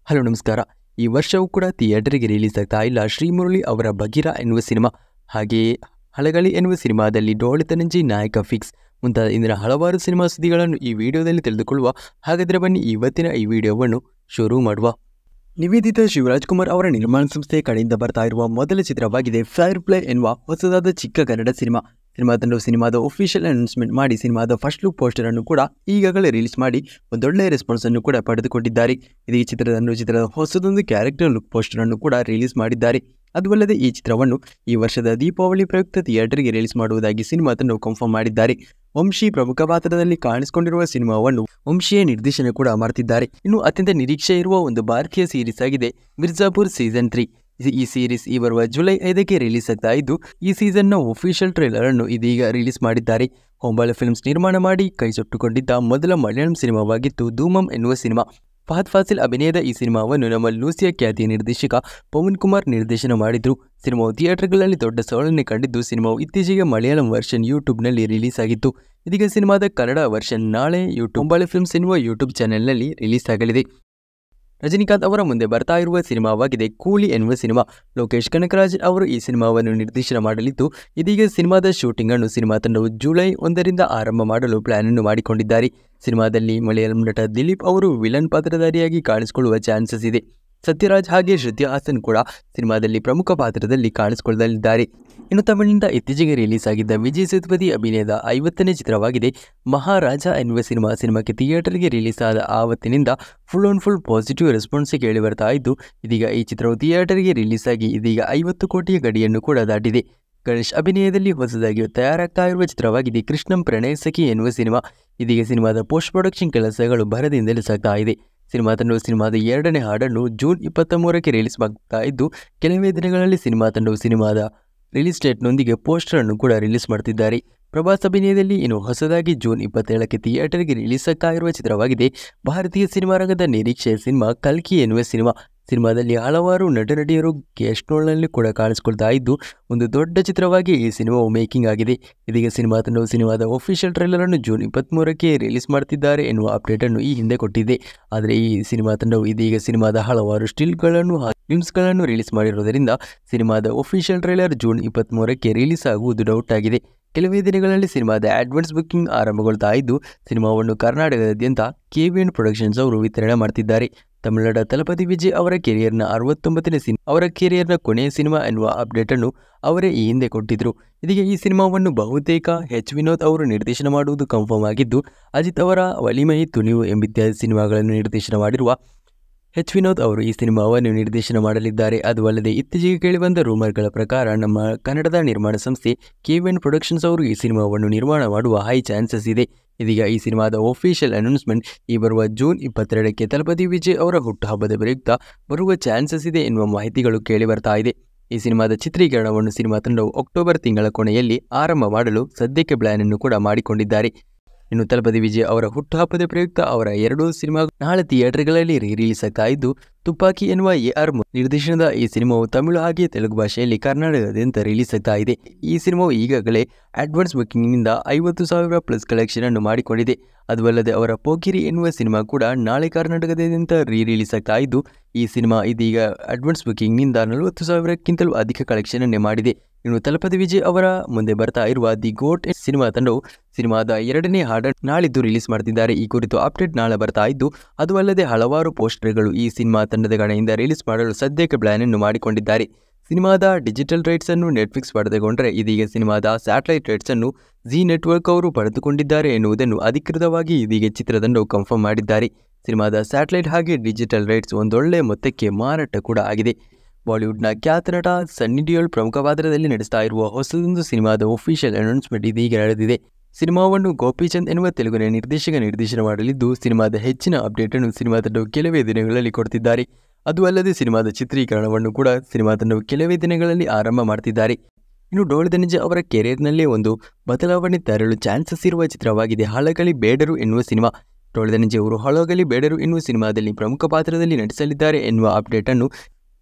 hello ನಮಸ್ಕಾರ ಈ ವರ್ಷವೂ ಕೂಡ ಥಿಯೇಟರಿಗೆ ರಿಲೀಸ್ ಆಗ್ತಾ ಇಲ್ಲ ಶ್ರೀಮುರಳಿ ಅವರ ಬಗೀರ ಎನ್ನುವ ಸಿನಿಮಾ ಹಾಗೆಯೇ ಹಳಗಳಿ ಎನ್ನುವ ಸಿನಿಮಾದಲ್ಲಿ ಡೋಳಿತನಂಜಿ ನಾಯಕ ಫಿಕ್ಸ್ ಮುಂತಾದ ಇಂದಿನ ಹಲವಾರು ಸಿನಿಮಾ ಸುದ್ದಿಗಳನ್ನು ಈ ವಿಡಿಯೋದಲ್ಲಿ ತಿಳಿದುಕೊಳ್ಳುವ ಹಾಗಾದರೆ ಬನ್ನಿ ಇವತ್ತಿನ ಈ ವಿಡಿಯೋವನ್ನು ಶುರು ಮಾಡುವ ನಿವೇದಿತ ಶಿವರಾಜ್ ಕುಮಾರ್ ಅವರ ನಿರ್ಮಾಣ ಸಂಸ್ಥೆ ಕಡೆಯಿಂದ ಬರ್ತಾ ಇರುವ ಮೊದಲ ಚಿತ್ರವಾಗಿದೆ ಫೈರ್ ಪ್ಲೇ ಎನ್ನುವ ಹೊಸದಾದ ಚಿಕ್ಕ ಕನ್ನಡ ಸಿನಿಮಾ ಸಿನಿಮಾ ತಂಡವು ಸಿನಿಮಾದ ಒಫಿಷಿಯಲ್ ಅನೌನ್ಸ್ಮೆಂಟ್ ಮಾಡಿ ಸಿನಿಮಾದ ಫಸ್ಟ್ ಲುಕ್ ಪೋಸ್ಟರ್ ಅನ್ನು ಕೂಡ ಈಗಾಗಲೇ ರಿಲೀಸ್ ಮಾಡಿ ಒಂದೊಳ್ಳೆ ರೆಸ್ಪಾನ್ಸ್ ಅನ್ನು ಕೂಡ ಪಡೆದುಕೊಂಡಿದ್ದಾರೆ ಇದೀಗ ಚಿತ್ರದಂದು ಚಿತ್ರದ ಹೊಸದೊಂದು ಕ್ಯಾರೆಕ್ಟರ್ ಲುಕ್ ಪೋಸ್ಟರ್ ಅನ್ನು ಕೂಡ ರಿಲೀಸ್ ಮಾಡಿದ್ದಾರೆ ಅದು ಅಲ್ಲದೆ ಈ ಚಿತ್ರವನ್ನು ಈ ವರ್ಷದ ದೀಪಾವಳಿ ಪ್ರಯುಕ್ತ ಥಿಯೇಟರ್ಗೆ ರಿಲೀಸ್ ಮಾಡುವುದಾಗಿ ಸಿನಿಮಾ ತಂಡವು ಕನ್ಫರ್ಮ್ ಮಾಡಿದ್ದಾರೆ ವಂಶಿ ಪ್ರಮುಖ ಪಾತ್ರದಲ್ಲಿ ಕಾಣಿಸಿಕೊಂಡಿರುವ ಸಿನಿಮಾವನ್ನು ವಂಶಿಯೇ ನಿರ್ದೇಶನ ಕೂಡ ಮಾಡ್ತಿದ್ದಾರೆ ಇನ್ನು ಅತ್ಯಂತ ನಿರೀಕ್ಷೆ ಇರುವ ಒಂದು ಭಾರತೀಯ ಸೀರೀಸ್ ಆಗಿದೆ ಮಿರ್ಜಾಪುರ್ ಸೀಸನ್ ತ್ರೀ ಈ ಸೀರೀಸ್ ಈ ಬರುವ ಜುಲೈ ಐದಕ್ಕೆ ರಿಲೀಸ್ ಆಗ್ತಾ ಇದ್ದು ಈ ಸೀಸನ್ನ ಒಫಿಷಿಯಲ್ ಟ್ರೈಲರ್ ಅನ್ನು ಇದೀಗ ರಿಲೀಸ್ ಮಾಡಿದ್ದಾರೆ ಹೊಂಬಾಳೆ ಫಿಲ್ಮ್ಸ್ ನಿರ್ಮಾಣ ಮಾಡಿ ಕೈ ಸುಟ್ಟುಕೊಂಡಿದ್ದ ಮೊದಲ ಮಲಯಾಳಂ ಸಿನಿಮಾವಾಗಿತ್ತು ಧೂಮಂ ಎನ್ನುವ ಸಿನಿಮಾ ಫಹದ್ ಫಾಸಿಲ್ ಅಭಿನಯದ ಈ ಸಿನಿಮಾವನ್ನು ನಮ್ಮ ಲೂಸಿಯಾ ಖ್ಯಾತಿಯ ನಿರ್ದೇಶಕ ಪವನ್ ಕುಮಾರ್ ನಿರ್ದೇಶನ ಮಾಡಿದ್ರು ಸಿನಿಮಾವು ಥಿಯೇಟರ್ಗಳಲ್ಲಿ ದೊಡ್ಡ ಸೋಲನ್ನೇ ಕಂಡಿದ್ದು ಸಿನಿಮಾವು ಇತ್ತೀಚೆಗೆ ಮಲಯಾಳಂ ವರ್ಷನ್ ಯೂಟ್ಯೂಬ್ನಲ್ಲಿ ರಿಲೀಸ್ ಆಗಿತ್ತು ಇದೀಗ ಸಿನಿಮಾದ ಕನ್ನಡ ವರ್ಷನ್ ನಾಳೆ ಯೂಟ್ಯೂಬ್ ಹೊಂಬಾಳೆ ಫಿಲ್ಮ್ಸ್ ಎನ್ನುವ ಯೂಟ್ಯೂಬ್ ಚಾನೆಲ್ನಲ್ಲಿ ರಿಲೀಸ್ ಆಗಲಿದೆ ರಜನಿಕಾಂತ್ ಅವರ ಮುಂದೆ ಬರ್ತಾ ಇರುವ ಸಿನಿಮಾವಾಗಿದೆ ಕೂಲಿ ಎನ್ನುವ ಸಿನಿಮಾ ಲೋಕೇಶ್ ಕನಕರಾಜ್ ಅವರು ಈ ಸಿನಿಮಾವನ್ನು ನಿರ್ದೇಶನ ಮಾಡಲಿದ್ದು ಇದೀಗ ಸಿನಿಮಾದ ಶೂಟಿಂಗ್ ಅನ್ನು ಸಿನಿಮಾ ತಂಡವು ಜುಲೈ ಒಂದರಿಂದ ಆರಂಭ ಮಾಡಲು ಪ್ಲಾನ್ ಅನ್ನು ಮಾಡಿಕೊಂಡಿದ್ದಾರೆ ಸಿನಿಮಾದಲ್ಲಿ ಮಲಯಾಳಂ ನಟ ದಿಲೀಪ್ ಅವರು ವಿಲನ್ ಪಾತ್ರಧಾರಿಯಾಗಿ ಕಾಣಿಸಿಕೊಳ್ಳುವ ಚಾನ್ಸಸ್ ಇದೆ ಸತ್ಯರಾಜ್ ಹಾಗೆ ಶ್ರುತಿ ಹಾಸನ್ ಕೂಡ ಸಿನಿಮಾದಲ್ಲಿ ಪ್ರಮುಖ ಪಾತ್ರದಲ್ಲಿ ಕಾಣಿಸಿಕೊಳ್ಳಲಿದ್ದಾರೆ ಇನ್ನು ತಮಿಳಿನಿಂದ ಇತ್ತೀಚೆಗೆ ರಿಲೀಸ್ ಆಗಿದ್ದ ವಿಜಯ್ ಸೇತುಪತಿ ಅಭಿನಯದ ಐವತ್ತನೇ ಚಿತ್ರವಾಗಿದೆ ಮಹಾರಾಜ ಎನ್ನುವ ಸಿನಿಮಾ ಸಿನಿಮಾಕ್ಕೆ ಥಿಯೇಟರ್ಗೆ ರಿಲೀಸ್ ಆದ ಆವತ್ತಿನಿಂದ full on full positive response ಕೇಳಿ ಬರ್ತಾ ಇದ್ದು ಇದೀಗ ಈ ಚಿತ್ರವು ಥಿಯೇಟರ್ಗೆ ರಿಲೀಸ್ ಆಗಿ ಇದೀಗ ಐವತ್ತು ಕೋಟಿಯ ಗಡಿಯನ್ನು ಕೂಡ ದಾಟಿದೆ ಗಣೇಶ್ ಅಭಿನಯದಲ್ಲಿ ಹೊಸದಾಗಿ ತಯಾರಾಗ್ತಾ ಇರುವ ಚಿತ್ರವಾಗಿದೆ ಕೃಷ್ಣಂ ಪ್ರಣಯ ಸಖಿ ಎನ್ನುವ ಸಿನಿಮಾ ಇದೀಗ ಸಿನಿಮಾದ ಪೋಸ್ಟ್ ಪ್ರೊಡಕ್ಷನ್ ಕೆಲಸಗಳು ಭರದಿಂದಲೇ ಸಾಗ್ತಾ ಇದೆ ಸಿನಿಮಾ ತಂಡವು ಸಿನಿಮಾದ ಎರಡನೇ ಹಾಡನ್ನು ಜೂನ್ ಇಪ್ಪತ್ತ ಮೂರಕ್ಕೆ ರಿಲೀಸ್ ಮಾಡ್ತಾ ಇದ್ದು ಕೆಲವೇ ದಿನಗಳಲ್ಲಿ ಸಿನಿಮಾ ತಂಡವು ಸಿನಿಮಾದ ರಿಲೀಸ್ ಡೇಟ್ನೊಂದಿಗೆ ಪೋಸ್ಟರ್ ಅನ್ನು ಕೂಡ ರಿಲೀಸ್ ಮಾಡ್ತಿದ್ದಾರೆ ಪ್ರಭಾಸ್ ಅಭಿನಯದಲ್ಲಿ ಇನ್ನು ಹೊಸದಾಗಿ ಜೂನ್ ಇಪ್ಪತ್ತೇಳಕ್ಕೆ ಥಿಯೇಟರ್ಗೆ ರಿಲೀಸ್ ಆಗ್ತಾ ಇರುವ ಚಿತ್ರವಾಗಿದೆ ಭಾರತೀಯ ಸಿನಿಮಾ ರಂಗದ ನಿರೀಕ್ಷೆಯ ಸಿನಿಮಾ ಕಲ್ಕಿ ಎನ್ನುವ ಸಿನಿಮಾ ಸಿನಿಮಾದಲ್ಲಿ ಹಲವಾರು ನಟ ನಟಿಯರು ಗೆಸ್ಟ್ ರೋಲ್ನಲ್ಲಿ ಕೂಡ ಕಾಣಿಸಿಕೊಳ್ತಾ ಇದ್ದು ಒಂದು ದೊಡ್ಡ ಚಿತ್ರವಾಗಿ ಈ ಸಿನಿಮಾವು ಮೇಕಿಂಗ್ ಆಗಿದೆ ಇದೀಗ ಸಿನಿಮಾ ತಂಡವು ಸಿನಿಮಾದ ಒಫಿಷಿಯಲ್ ಟ್ರೈಲರ್ ಅನ್ನು ಜೂನ್ ಇಪ್ಪತ್ತ್ಮೂರಕ್ಕೆ ರಿಲೀಸ್ ಮಾಡ್ತಿದ್ದಾರೆ ಎನ್ನುವ ಅಪ್ಡೇಟ್ ಅನ್ನು ಈ ಹಿಂದೆ ಕೊಟ್ಟಿದೆ ಆದರೆ ಈ ಸಿನಿಮಾ ತಂಡವು ಇದೀಗ ಸಿನಿಮಾದ ಹಲವಾರು ಸ್ಟಿಲ್ಗಳನ್ನು ಫಿಲ್ಮ್ಸ್ಗಳನ್ನು ರಿಲೀಸ್ ಮಾಡಿರುವುದರಿಂದ ಸಿನಿಮಾದ ಒಫಿಷಿಯಲ್ ಟ್ರೈಲರ್ ಜೂನ್ ಇಪ್ಪತ್ತ್ಮೂರಕ್ಕೆ ರಿಲೀಸ್ ಆಗುವುದು ಡೌಟ್ ಆಗಿದೆ ಕೆಲವೇ ದಿನಗಳಲ್ಲಿ ಸಿನಿಮಾದ ಅಡ್ವಾನ್ಸ್ ಬುಕ್ಕಿಂಗ್ ಆರಂಭಗೊಳ್ತಾ ಇದ್ದು ಸಿನಿಮಾವನ್ನು ಕರ್ನಾಟಕದಾದ್ಯಂತ ಕೆವಿಎನ್ ಪ್ರೊಡಕ್ಷನ್ಸ್ ಅವರು ವಿತರಣೆ ಮಾಡ್ತಿದ್ದಾರೆ ತಮಿಳುನಾಡ ತಲಪತಿ ವಿಜಯ್ ಅವರ ಕೆರಿಯರ್ನ ಅರವತ್ತೊಂಬತ್ತನೇ ಸಿನಿಮಾ ಅವರ ಕೆರಿಯರ್ನ ಕೊನೆಯ ಸಿನಿಮಾ ಎನ್ನುವ ಅಪ್ಡೇಟ್ ಅನ್ನು ಅವರೇ ಈ ಹಿಂದೆ ಕೊಟ್ಟಿದ್ರು ಇದೀಗ ಈ ಸಿನಿಮಾವನ್ನು ಬಹುತೇಕ ಎಚ್ ವಿನೋದ್ ಅವರು ನಿರ್ದೇಶನ ಮಾಡುವುದು ಕನ್ಫರ್ಮ್ ಆಗಿದ್ದು ಅಜಿತ್ ಅವರ ವಲಿಮೈ ತುನಿವು ಎಂಬಿತ್ಯಾದಿ ಸಿನಿಮಾಗಳನ್ನು ನಿರ್ದೇಶನ ಮಾಡಿರುವ ಎಚ್ ವಿನೋದ್ ಅವರು ಈ ಸಿನಿಮಾವನ್ನು ನಿರ್ದೇಶನ ಮಾಡಲಿದ್ದಾರೆ ಅದು ಅಲ್ಲದೆ ಇತ್ತೀಚೆಗೆ ಕೇಳಿಬಂದ ರೂಮರ್ಗಳ ಪ್ರಕಾರ ನಮ್ಮ ಕನ್ನಡದ ನಿರ್ಮಾಣ ಸಂಸ್ಥೆ ಕೆವಿಎನ್ ಪ್ರೊಡಕ್ಷನ್ಸ್ ಅವರು ಈ ಸಿನಿಮಾವನ್ನು ನಿರ್ಮಾಣ ಮಾಡುವ ಹೈ ಚಾನ್ಸಸ್ ಇದೆ ಇದೀಗ ಈ ಸಿನಿಮಾದ ಒಫಿಷಿಯಲ್ ಅನೌನ್ಸ್ಮೆಂಟ್ ಈ ಬರುವ ಜೂನ್ ಇಪ್ಪತ್ತೆರಡಕ್ಕೆ ತಲಪತಿ ವಿಜಯ್ ಅವರ ಹುಟ್ಟುಹಬ್ಬದ ಪ್ರಯುಕ್ತ ಬರುವ ಚಾನ್ಸಸ್ ಇದೆ ಎನ್ನುವ ಮಾಹಿತಿಗಳು ಕೇಳಿ ಬರ್ತಾ ಇದೆ ಈ ಸಿನಿಮಾದ ಚಿತ್ರೀಕರಣವನ್ನು ಸಿನಿಮಾ ತಂಡವು ಅಕ್ಟೋಬರ್ ತಿಂಗಳ ಕೊನೆಯಲ್ಲಿ ಆರಂಭ ಮಾಡಲು ಸದ್ಯಕ್ಕೆ ಪ್ಲಾನ್ ಅನ್ನು ಕೂಡ ಮಾಡಿಕೊಂಡಿದ್ದಾರೆ ಇನ್ನು ತಲಪತಿ ವಿಜಯ್ ಅವರ ಹುಟ್ಟುಹಬ್ಬದ ಪ್ರಯುಕ್ತ ಅವರ ಎರಡೂ ಸಿನಿಮಾ ನಾಳೆ ಥಿಯೇಟರ್ಗಳಲ್ಲಿ ರೀ ರಿಲೀಸ್ ಆಗ್ತಾ ಇದ್ದು ತುಪಾಕಿ ಎನ್ನುವ ಎ ಆರ್ ನಿರ್ದೇಶನದ ಈ ಸಿನಿಮಾವು ತಮಿಳು ಹಾಗೆ ತೆಲುಗು ಭಾಷೆಯಲ್ಲಿ ಕರ್ನಾಟಕದಾದ್ಯಂತ ರಿಲೀಸ್ ಆಗ್ತಾ ಇದೆ ಈ ಸಿನಿಮಾವು ಈಗಾಗಲೇ ಅಡ್ವಾನ್ಸ್ ಬುಕ್ಕಿಂಗ್ನಿಂದ ಐವತ್ತು ಸಾವಿರ ಪ್ಲಸ್ ಕಲೆಕ್ಷನ್ ಅನ್ನು ಮಾಡಿಕೊಂಡಿದೆ ಅದು ಅಲ್ಲದೆ ಅವರ ಪೋಕಿರಿ ಎನ್ನುವ ಸಿನಿಮಾ ಕೂಡ ನಾಳೆ ಕರ್ನಾಟಕದಾದ್ಯಂತ ರೀ ರಿಲೀಸ್ ಆಗ್ತಾ ಇದ್ದು ಈ ಸಿನಿಮಾ ಇದೀಗ ಅಡ್ವಾನ್ಸ್ ಬುಕ್ಕಿಂಗ್ನಿಂದ ನಲವತ್ತು ಸಾವಿರಕ್ಕಿಂತಲೂ ಅಧಿಕ ಕಲೆಕ್ಷನ್ ಅನ್ನೇ ಮಾಡಿದೆ ಇನ್ನು ತಲಪತಿ ವಿಜಯ್ ಅವರ ಮುಂದೆ ಬರ್ತಾ ಇರುವ ದಿ ಗೋಟ್ ಸಿನಿಮಾ ತಂಡವು ಸಿನಿಮಾದ ಎರಡನೇ ಹಾಡ ನಾಳಿದ್ದು ರಿಲೀಸ್ ಮಾಡ್ತಿದ್ದಾರೆ ಈ ಕುರಿತು ಅಪ್ಡೇಟ್ ನಾಳೆ ಬರ್ತಾ ಇದ್ದು ಅದು ಅಲ್ಲದೆ ಹಲವಾರು ಪೋಸ್ಟರ್ಗಳು ಈ ಸಿನಿಮಾ ತಂಡದ ಕಡೆಯಿಂದ ರಿಲೀಸ್ ಮಾಡಲು ಸದ್ಯಕ್ಕೆ ಪ್ಲಾನ್ ಅನ್ನು ಮಾಡಿಕೊಂಡಿದ್ದಾರೆ ಸಿನಿಮಾದ ಡಿಜಿಟಲ್ ರೈಟ್ಸ್ ಅನ್ನು ನೆಟ್ಫ್ಲಿಕ್ಸ್ ಪಡೆದುಕೊಂಡರೆ ಇದೀಗ ಸಿನಿಮಾದ ಸ್ಯಾಟಲೈಟ್ ರೈಟ್ಸ್ ಅನ್ನು ಜಿ ನೆಟ್ವರ್ಕ್ ಅವರು ಪಡೆದುಕೊಂಡಿದ್ದಾರೆ ಎನ್ನುವುದನ್ನು ಅಧಿಕೃತವಾಗಿ ಇದೀಗ ಚಿತ್ರತಂಡವು ಕನ್ಫರ್ಮ್ ಮಾಡಿದ್ದಾರೆ ಸಿನಿಮಾದ ಸ್ಯಾಟಲೈಟ್ ಹಾಗೆ ಡಿಜಿಟಲ್ ರೈಟ್ಸ್ ಒಂದೊಳ್ಳೆ ಮೊತ್ತಕ್ಕೆ ಮಾರಾಟ ಕೂಡ ಆಗಿದೆ ಬಾಲಿವುಡ್ನ ಖ್ಯಾತ ನಟ ಸನ್ನಿ ಡಿಯೋಲ್ ಪ್ರಮುಖ ಪಾತ್ರದಲ್ಲಿ ನಡೆಸ್ತಾ ಇರುವ ಹೊಸದೊಂದು ಸಿನಿಮಾದ ಒಫಿಷಿಯಲ್ ಅನೌನ್ಸ್ಮೆಂಟ್ ಇದೀಗ ನಡೆದಿದೆ ಸಿನಿಮಾವನ್ನು ಗೋಪಿಚಂದ್ ಎನ್ನುವ ತೆಲುಗಿನ ನಿರ್ದೇಶಕ ನಿರ್ದೇಶನ ಮಾಡಲಿದ್ದು ಸಿನಿಮಾದ ಹೆಚ್ಚಿನ ಅಪ್ಡೇಟ್ ಅನ್ನು ಸಿನಿಮಾ ತಂಡವು ಕೆಲವೇ ದಿನಗಳಲ್ಲಿ ಕೊಡ್ತಿದ್ದಾರೆ ಅದು ಅಲ್ಲದೆ ಸಿನಿಮಾದ ಚಿತ್ರೀಕರಣವನ್ನು ಕೂಡ ಸಿನಿಮಾ ತಂಡವು ಕೆಲವೇ ದಿನಗಳಲ್ಲಿ ಆರಂಭ ಮಾಡ್ತಿದ್ದಾರೆ ಇನ್ನು ಡೋಳ ಧನಂಜಯ ಅವರ ಕೆರಿಯರ್ನಲ್ಲೇ ಒಂದು ಬದಲಾವಣೆ ತರಲು ಚಾನ್ಸಸ್ ಇರುವ ಚಿತ್ರವಾಗಿದೆ ಹಳಗಳಿ ಬೇಡರು ಎನ್ನುವ ಸಿನಿಮಾ ಡೋಳ ಧನಂಜಯ ಅವರು ಹಳಗಳಿ ಬೇಡರು ಎನ್ನುವ ಸಿನಿಮಾದಲ್ಲಿ ಪ್ರಮುಖ ಪಾತ್ರದಲ್ಲಿ ನಟಿಸಲಿದ್ದಾರೆ ಎನ್ನುವ ಅಪ್ಡೇಟ್ ಅನ್ನು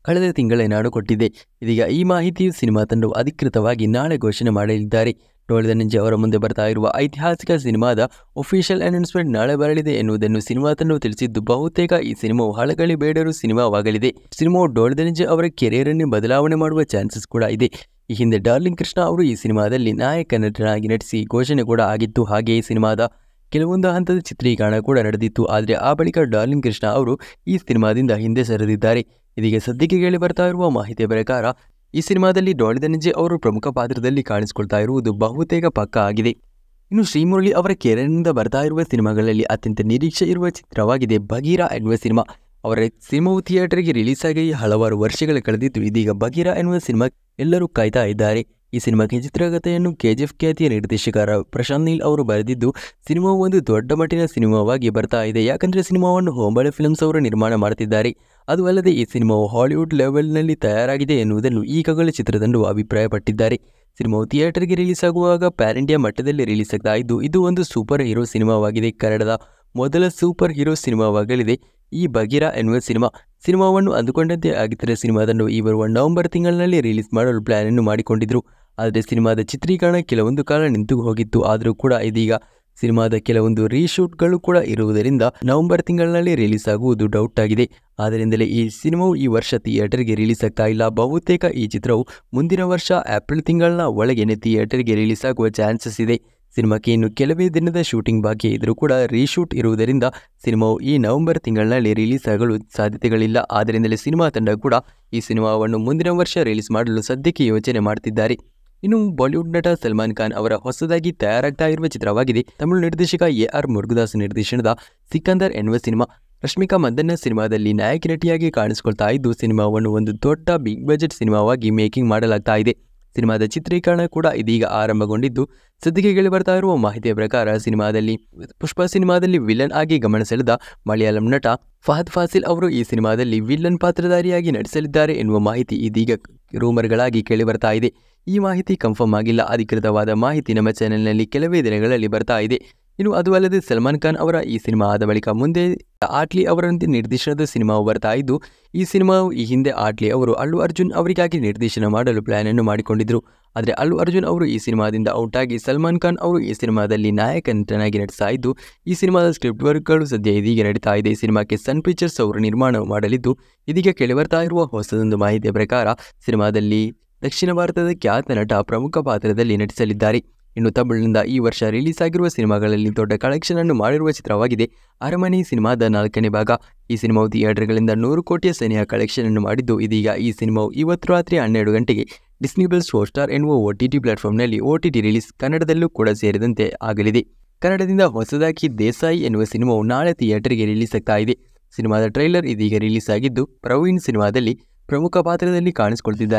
ಕಳೆದ ತಿಂಗಳೇ ನಾಡು ಕೊಟ್ಟಿದೆ ಇದೀಗ ಈ ಮಾಹಿತಿಯು ಸಿನಿಮಾ ತಂಡವು ಅಧಿಕೃತವಾಗಿ ನಾಳೆ ಘೋಷಣೆ ಮಾಡಲಿದ್ದಾರೆ ಡೋಳಿದ ನಂಜಿ ಅವರ ಮುಂದೆ ಬರ್ತಾ ಇರುವ ಐತಿಹಾಸಿಕ ಸಿನಿಮಾದ ಒಫಿಷಿಯಲ್ ಅನೌನ್ಸ್ಮೆಂಟ್ ನಾಳೆ ಬರಲಿದೆ ಎನ್ನುವುದನ್ನು ಸಿನಿಮಾ ತಂಡವು ತಿಳಿಸಿದ್ದು ಬಹುತೇಕ ಈ ಸಿನಿಮಾವು ಹಳಗಳಿ ಬೇಡರು ಸಿನಿಮಾವಾಗಲಿದೆ ಸಿನಿಮಾವು ಡೋಳಿದ ನಂಜಿ ಅವರ ಕೆರಿಯರನ್ನೇ ಬದಲಾವಣೆ ಮಾಡುವ ಚಾನ್ಸಸ್ ಕೂಡ ಇದೆ ಈ ಹಿಂದೆ ಡಾರ್ಲಿಂಗ್ ಕೃಷ್ಣ ಅವರು ಈ ಸಿನಿಮಾದಲ್ಲಿ ನಾಯಕ ನಟನಾಗಿ ನಟಿಸಿ ಘೋಷಣೆ ಕೂಡ ಆಗಿತ್ತು ಹಾಗೆ ಈ ಸಿನಿಮಾದ ಕೆಲವೊಂದು ಹಂತದ ಚಿತ್ರೀಕರಣ ಕೂಡ ನಡೆದಿತ್ತು ಆದರೆ ಆ ಬಳಿಕ ಡಾರ್ಲಿಂಗ್ ಕೃಷ್ಣ ಅವರು ಈ ಸಿನಿಮಾದಿಂದ ಹಿಂದೆ ಸರಿದಿದ್ದಾರೆ ಇದೀಗ ಸದ್ಯಕ್ಕೆ ಕೇಳಿ ಬರ್ತಾ ಇರುವ ಮಾಹಿತಿಯ ಪ್ರಕಾರ ಈ ಸಿನಿಮಾದಲ್ಲಿ ಡಾಲಿ ಧನಂಜಯ ಅವರು ಪ್ರಮುಖ ಪಾತ್ರದಲ್ಲಿ ಕಾಣಿಸಿಕೊಳ್ತಾ ಇರುವುದು ಬಹುತೇಕ ಪಕ್ಕ ಆಗಿದೆ ಇನ್ನು ಶ್ರೀಮುರಳಿ ಅವರ ಕೆರೆಯಿಂದ ಬರ್ತಾ ಇರುವ ಸಿನಿಮಾಗಳಲ್ಲಿ ಅತ್ಯಂತ ನಿರೀಕ್ಷೆ ಇರುವ ಚಿತ್ರವಾಗಿದೆ ಬಗೀರಾ ಎನ್ನುವ ಸಿನಿಮಾ ಅವರ ಸಿನಿಮಾವು ಥಿಯೇಟರ್ಗೆ ರಿಲೀಸ್ ಆಗಿ ಹಲವಾರು ವರ್ಷಗಳು ಕಳೆದಿದ್ದು ಇದೀಗ ಬಗೀರಾ ಎನ್ನುವ ಸಿನಿಮಾ ಎಲ್ಲರೂ ಕಾಯ್ತಾ ಇದ್ದಾರೆ ಈ ಸಿನಿಮಾಕ್ಕೆ ಚಿತ್ರಕಥೆಯನ್ನು ಕೆಜಿಎಫ್ ಖ್ಯಾತಿಯ ನಿರ್ದೇಶಕರ ಪ್ರಶಾಂತ್ ನೀಲ್ ಅವರು ಬರೆದಿದ್ದು ಸಿನಿಮಾವು ಒಂದು ದೊಡ್ಡ ಮಟ್ಟಿನ ಸಿನಿಮಾವಾಗಿ ಬರ್ತಾ ಇದೆ ಯಾಕಂದರೆ ಸಿನಿಮಾವನ್ನು ಹೋಂಬಳೆ ಫಿಲ್ಮ್ಸ್ ಅವರು ನಿರ್ಮಾಣ ಮಾಡುತ್ತಿದ್ದಾರೆ ಅದು ಅಲ್ಲದೆ ಈ ಸಿನಿಮಾವು ಹಾಲಿವುಡ್ ಲೆವೆಲ್ನಲ್ಲಿ ತಯಾರಾಗಿದೆ ಎನ್ನುವುದನ್ನು ಈಗಾಗಲೇ ಚಿತ್ರತಂಡವು ಅಭಿಪ್ರಾಯಪಟ್ಟಿದ್ದಾರೆ ಸಿನಿಮಾವು ಥಿಯೇಟರ್ಗೆ ರಿಲೀಸ್ ಆಗುವಾಗ ಪ್ಯಾನ್ ಇಂಡಿಯಾ ಮಟ್ಟದಲ್ಲಿ ರಿಲೀಸ್ ಆಗ್ತಾ ಇದ್ದು ಇದು ಒಂದು ಸೂಪರ್ ಹೀರೋ ಸಿನಿಮಾವಾಗಿದೆ ಕನ್ನಡದ ಮೊದಲ ಸೂಪರ್ ಹೀರೋ ಸಿನಿಮಾವಾಗಲಿದೆ ಈ ಬಗೀರಾ ಎನ್ನುವ ಸಿನಿಮಾ ಸಿನಿಮಾವನ್ನು ಅಂದುಕೊಂಡಂತೆ ಆಗಿದ್ದರೆ ಸಿನಿಮಾದನ್ನು ಈ ಬರುವ ನವೆಂಬರ್ ತಿಂಗಳಿನಲ್ಲಿ ರಿಲೀಸ್ ಮಾಡಲು ಪ್ಲಾನ್ ಅನ್ನು ಮಾಡಿಕೊಂಡಿದ್ರು ಆದರೆ ಸಿನಿಮಾದ ಚಿತ್ರೀಕರಣ ಕೆಲವೊಂದು ಕಾಲ ನಿಂತು ಹೋಗಿತ್ತು ಆದರೂ ಕೂಡ ಇದೀಗ ಸಿನಿಮಾದ ಕೆಲವೊಂದು ರೀಶೂಟ್ಗಳು ಕೂಡ ಇರುವುದರಿಂದ ನವೆಂಬರ್ ತಿಂಗಳಿನಲ್ಲಿ ರಿಲೀಸ್ ಆಗುವುದು ಡೌಟ್ ಆಗಿದೆ ಆದ್ದರಿಂದಲೇ ಈ ಸಿನಿಮಾವು ಈ ವರ್ಷ ಥಿಯೇಟರ್ಗೆ ರಿಲೀಸ್ ಆಗ್ತಾ ಇಲ್ಲ ಬಹುತೇಕ ಈ ಚಿತ್ರವು ಮುಂದಿನ ವರ್ಷ ಏಪ್ರಿಲ್ ತಿಂಗಳ ಒಳಗೇನೆ ಥಿಯೇಟರ್ಗೆ ರಿಲೀಸ್ ಆಗುವ ಚಾನ್ಸಸ್ ಇದೆ ಸಿನಿಮಾಕ್ಕೆ ಇನ್ನು ಕೆಲವೇ ದಿನದ ಶೂಟಿಂಗ್ ಬಾಕಿ ಇದ್ರೂ ಕೂಡ ರೀಶೂಟ್ ಇರುವುದರಿಂದ ಸಿನಿಮಾವು ಈ ನವೆಂಬರ್ ತಿಂಗಳಿನಲ್ಲಿ ರಿಲೀಸ್ ಆಗಲು ಸಾಧ್ಯತೆಗಳಿಲ್ಲ ಆದ್ದರಿಂದಲೇ ಸಿನಿಮಾ ತಂಡ ಕೂಡ ಈ ಸಿನಿಮಾವನ್ನು ಮುಂದಿನ ವರ್ಷ ರಿಲೀಸ್ ಮಾಡಲು ಸದ್ಯಕ್ಕೆ ಯೋಚನೆ ಮಾಡ್ತಿದ್ದಾರೆ ಇನ್ನು ಬಾಲಿವುಡ್ ನಟ ಸಲ್ಮಾನ್ ಖಾನ್ ಅವರ ಹೊಸದಾಗಿ ತಯಾರಾಗ್ತಾ ಇರುವ ಚಿತ್ರವಾಗಿದೆ ತಮಿಳು ನಿರ್ದೇಶಕ ಎ ಆರ್ ಮುರುಗದಾಸ್ ನಿರ್ದೇಶನದ ಸಿಕಂದರ್ ಎನ್ನುವ ಸಿನಿಮಾ ರಶ್ಮಿಕಾ ಮಂದನ್ನ ಸಿನಿಮಾದಲ್ಲಿ ನಾಯಕಿ ನಟಿಯಾಗಿ ಕಾಣಿಸಿಕೊಳ್ತಾ ಇದ್ದು ಸಿನಿಮಾವನ್ನು ಒಂದು ದೊಡ್ಡ ಬಿಗ್ ಬಜೆಟ್ ಸಿನಿಮಾವಾಗಿ ಮೇಕಿಂಗ್ ಮಾಡಲಾಗ್ತಾ ಇದೆ ಸಿನಿಮಾದ ಚಿತ್ರೀಕರಣ ಕೂಡ ಇದೀಗ ಆರಂಭಗೊಂಡಿದ್ದು ಸದ್ಯಕ್ಕೆ ಕೇಳಿ ಬರ್ತಾ ಇರುವ ಮಾಹಿತಿಯ ಪ್ರಕಾರ ಸಿನಿಮಾದಲ್ಲಿ ಪುಷ್ಪ ಸಿನಿಮಾದಲ್ಲಿ ವಿಲನ್ ಆಗಿ ಗಮನ ಸೆಳೆದ ಮಲಯಾಳಂ ನಟ ಫಹದ್ ಫಾಸಿಲ್ ಅವರು ಈ ಸಿನಿಮಾದಲ್ಲಿ ವಿಲನ್ ಪಾತ್ರಧಾರಿಯಾಗಿ ನಟಿಸಲಿದ್ದಾರೆ ಎನ್ನುವ ಮಾಹಿತಿ ಇದೀಗ ರೂಮರ್ಗಳಾಗಿ ಕೇಳಿ ಬರ್ತಾ ಇದೆ ಈ ಮಾಹಿತಿ ಕನ್ಫರ್ಮ್ ಆಗಿಲ್ಲ ಅಧಿಕೃತವಾದ ಮಾಹಿತಿ ನಮ್ಮ ಚಾನೆಲ್ನಲ್ಲಿ ಕೆಲವೇ ದಿನಗಳಲ್ಲಿ ಬರ್ತಾ ಇದೆ ಇನ್ನು ಅದು ಅಲ್ಲದೆ ಸಲ್ಮಾನ್ ಖಾನ್ ಅವರ ಈ ಸಿನಿಮಾ ಆದ ಬಳಿಕ ಮುಂದೆ ಆಟ್ಲಿ ಅವರಂತೆ ನಿರ್ದೇಶನದ ಸಿನಿಮಾವು ಬರ್ತಾ ಇದ್ದು ಈ ಸಿನಿಮಾವು ಈ ಹಿಂದೆ ಆಟ್ಲಿ ಅವರು ಅಲ್ಲು ಅರ್ಜುನ್ ಅವರಿಗಾಗಿ ನಿರ್ದೇಶನ ಮಾಡಲು ಪ್ಲಾನ್ ಅನ್ನು ಮಾಡಿಕೊಂಡಿದ್ರು ಆದರೆ ಅಲ್ಲು ಅರ್ಜುನ್ ಅವರು ಈ ಸಿನಿಮಾದಿಂದ ಔಟ್ ಆಗಿ ಸಲ್ಮಾನ್ ಖಾನ್ ಅವರು ಈ ಸಿನಿಮಾದಲ್ಲಿ ನಾಯಕ ನಟನಾಗಿ ನಟಿಸ್ತಾ ಇದ್ದು ಈ ಸಿನಿಮಾದ ಸ್ಕ್ರಿಪ್ಟ್ ವರ್ಕ್ಗಳು ಸದ್ಯ ಇದೀಗ ನಡೀತಾ ಇದೆ ಈ ಸಿನಿಮಾಕ್ಕೆ ಸನ್ ಪಿಕ್ಚರ್ಸ್ ಅವರು ನಿರ್ಮಾಣ ಮಾಡಲಿದ್ದು ಇದೀಗ ಕೇಳಿಬರ್ತಾ ಇರುವ ಹೊಸದೊಂದು ಮಾಹಿತಿಯ ಪ್ರಕಾರ ಸಿನಿಮಾದಲ್ಲಿ ದಕ್ಷಿಣ ಭಾರತದ ಖ್ಯಾತ ನಟ ಪ್ರಮುಖ ಪಾತ್ರದಲ್ಲಿ ನಟಿಸಲಿದ್ದಾರೆ ಇನ್ನು ತಮಿಳಿನಿಂದ ಈ ವರ್ಷ ರಿಲೀಸ್ ಆಗಿರುವ ಸಿನಿಮಾಗಳಲ್ಲಿ ದೊಡ್ಡ ಕಲೆಕ್ಷನ್ ಅನ್ನು ಮಾಡಿರುವ ಚಿತ್ರವಾಗಿದೆ ಅರಮನೆ ಸಿನಿಮಾದ ನಾಲ್ಕನೇ ಭಾಗ ಈ ಸಿನಿಮಾವು ಥಿಯೇಟರ್ಗಳಿಂದ ನೂರು ಕೋಟಿಯ ಸನಿಹ ಕಲೆಕ್ಷನ್ ಅನ್ನು ಮಾಡಿದ್ದು ಇದೀಗ ಈ ಸಿನಿಮಾವು ಇವತ್ತು ರಾತ್ರಿ ಹನ್ನೆರಡು ಗಂಟೆಗೆ ಡಿಸ್ನಿ ಪ್ಲಸ್ ಸ್ಟಾರ್ ಎನ್ನುವ ಒ ಟಿ ಟಿ ಪ್ಲಾಟ್ಫಾರ್ಮ್ನಲ್ಲಿ ಒ ಟಿ ಟಿ ರಿಲೀಸ್ ಕನ್ನಡದಲ್ಲೂ ಕೂಡ ಸೇರಿದಂತೆ ಆಗಲಿದೆ ಕನ್ನಡದಿಂದ ಹೊಸದಾಗಿ ದೇಸಾಯಿ ಎನ್ನುವ ಸಿನಿಮಾವು ನಾಳೆ ಥಿಯೇಟರ್ಗೆ ರಿಲೀಸ್ ಆಗ್ತಾ ಇದೆ ಸಿನಿಮಾದ ಟ್ರೈಲರ್ ಇದೀಗ ರಿಲೀಸ್ ಆಗಿದ್ದು ಪ್ರವೀಣ್ ಸಿನಿಮಾದಲ್ಲಿ ಪ್ರಮುಖ ಪಾತ್ರದಲ್ಲಿ ಕಾಣಿಸಿಕೊಳ್ತಿದ್ದಾರೆ